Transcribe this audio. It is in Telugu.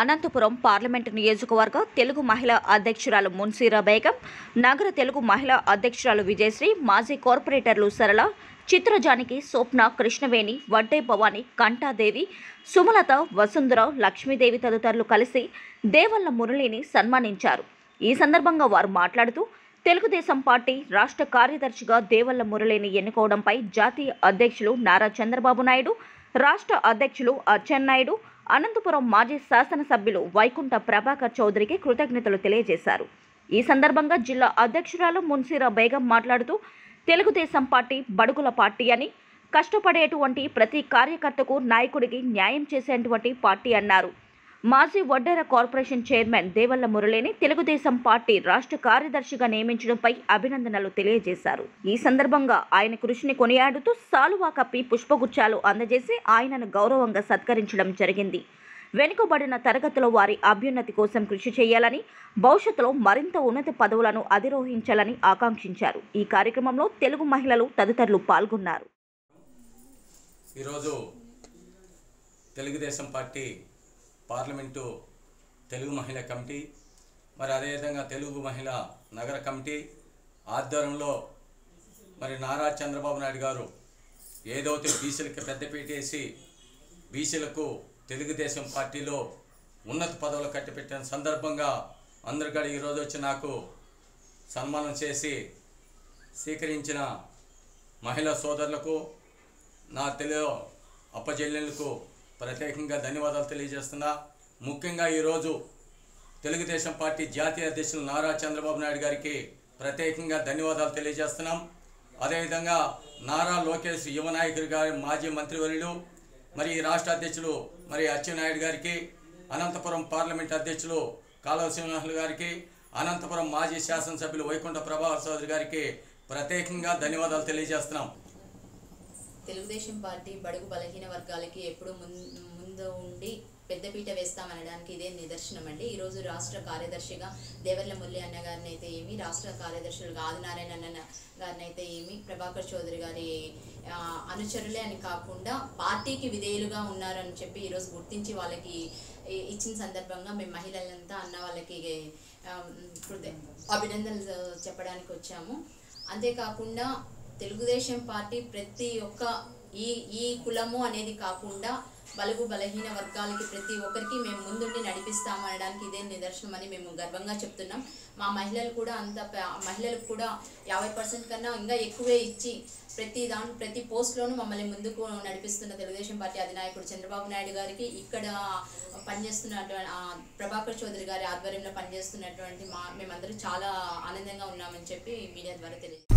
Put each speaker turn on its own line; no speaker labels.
అనంతపురం పార్లమెంటు నియోజకవర్గ తెలుగు మహిళా అధ్యక్షురాలు మున్సీరా బేగం నగర తెలుగు మహిళా అధ్యక్షురాలు విజయశ్రీ మాజీ కార్పొరేటర్లు సరళ చిత్రజానికి స్వప్న కృష్ణవేణి వడ్డే భవాని కంఠాదేవి సుమలత వసుంధర లక్ష్మీదేవి తదితరులు కలిసి దేవల్ల మురళిని సన్మానించారు ఈ సందర్భంగా వారు మాట్లాడుతూ తెలుగుదేశం పార్టీ రాష్ట్ర కార్యదర్శిగా దేవల్ల మురళిని ఎన్నుకోవడంపై జాతీయ అధ్యక్షులు నారా చంద్రబాబు నాయుడు రాష్ట్ర అధ్యక్షులు అచ్చెన్నాయుడు అనంతపురం మాజీ శాసనసభ్యులు వైకుంఠ ప్రభాకర్ చౌదరికి కృతజ్ఞతలు తెలియజేశారు ఈ సందర్భంగా జిల్లా అధ్యక్షురాలు మున్సీరా బేగం మాట్లాడుతూ తెలుగుదేశం పార్టీ బడుగుల పార్టీ అని కష్టపడేటువంటి ప్రతి కార్యకర్తకు నాయకుడికి న్యాయం చేసేటువంటి పార్టీ అన్నారు మాజీ వడ్డేర కార్పొరేషన్ చైర్మన్ దేవల్ల మురళిని తెలుగుదేశం పార్టీ రాష్ట్ర కార్యదర్శిగా నియమించడంపై అభినందనలు తెలియజేశారు ఈ సందర్భంగా ఆయన కృషిని కొనియాడుతూ సాలువా కప్పి పుష్పగుచ్చాలు అందజేసి ఆయనను గౌరవంగా సత్కరించడం జరిగింది వెనుకబడిన తరగతుల వారి అభ్యున్నతి కోసం కృషి చేయాలని భవిష్యత్తులో మరింత ఉన్నత పదవులను అధిరోహించాలని ఆకాంక్షించారు ఈ కార్యక్రమంలో తెలుగు మహిళలు తదితరులు పాల్గొన్నారు
ఈరోజు తెలుగుదేశం పార్టీ పార్లమెంటు తెలుగు మహిళా కమిటీ మరి అదేవిధంగా తెలుగు మహిళ నగర కమిటీ ఆధ్వర్యంలో మరి నారా చంద్రబాబు నాయుడు గారు ఏదైతే బీసీలకు పెద్దపీట వేసి బీసీలకు తెలుగుదేశం పార్టీలో ఉన్నత పదవులు కట్టిపెట్టిన సందర్భంగా అందరు కూడా ఈరోజు వచ్చి నాకు సన్మానం చేసి స్వీకరించిన మహిళా సోదరులకు నా తెలుగు అప్పచెల్లెళ్ళకు ప్రత్యేకంగా ధన్యవాదాలు తెలియజేస్తున్నా ముఖ్యంగా ఈరోజు తెలుగుదేశం పార్టీ జాతీయ అధ్యక్షులు నారా చంద్రబాబు నాయుడు గారికి ప్రత్యేకంగా ధన్యవాదాలు తెలియజేస్తున్నాం అదేవిధంగా నారా లోకేష్ యువ నాయకుడు గారి మాజీ మంత్రివర్యులు మరి ఈ రాష్ట్ర అధ్యక్షులు మరి అచ్చెన్నాయుడు గారికి అనంతపురం పార్లమెంట్ అధ్యక్షులు కాలువ శ్రీనివాసులు గారికి అనంతపురం మాజీ శాసనసభ్యులు వైకుంఠ ప్రభాకర్ చౌదరి గారికి ప్రత్యేకంగా ధన్యవాదాలు తెలియజేస్తున్నాం
తెలుగుదేశం పార్టీ బడుగు బలహీన వర్గాలకి ఎప్పుడు ముం- ముందు ఉండి పెద్దపీట వేస్తామనడానికి ఇదే నిదర్శనం అండి ఈరోజు రాష్ట్ర కార్యదర్శిగా దేవర్ల ముల్లి అన్న గారిని అయితే ఏమి రాష్ట్ర కార్యదర్శులుగా ఆదినారాయణ అన్న గారిని అయితే ఏమి ప్రభాకర్ చౌదరి గారి ఆ, అనుచరులే అని కాకుండా పార్టీకి విధేయులుగా ఉన్నారని చెప్పి ఈరోజు గుర్తించి వాళ్ళకి ఇ- ఇచ్చిన సందర్భంగా మేము మహిళలంతా అన్న వాళ్ళకి ఆ, కృత- అభినందనలు చెప్పడానికి వచ్చాము అంతేకాకుండా తెలుగుదేశం పార్టీ ప్రతి ఒక్క ఈ ఈ కులము అనేది కాకుండా బలుగు బలహీన వర్గాలకి ప్రతి ఒక్కరికి మేము ముందుండి నడిపిస్తాము అనడానికి ఇదే నిదర్శనం అని మేము గర్వంగా చెప్తున్నాం మా మహిళలు కూడా అంత ప- మహిళలకు కూడా యాభై పర్సెంట్ కన్నా ఇంకా ఎక్కువే ఇచ్చి ప్రతి దాని ప్రతి పోస్ట్లోనూ మమ్మల్ని ముందుకు నడిపిస్తున్న తెలుగుదేశం పార్టీ అధినాయకుడు చంద్రబాబు నాయుడు గారికి ఇక్కడ పనిచేస్తున్నటువంటి ఆ, ప్రభాకర్ చౌదరి గారి ఆధ్వర్యంలో పనిచేస్తున్నటువంటి మా మేమందరూ చాలా ఆనందంగా ఉన్నామని చెప్పి మీడియా ద్వారా తెలియజేస్తాం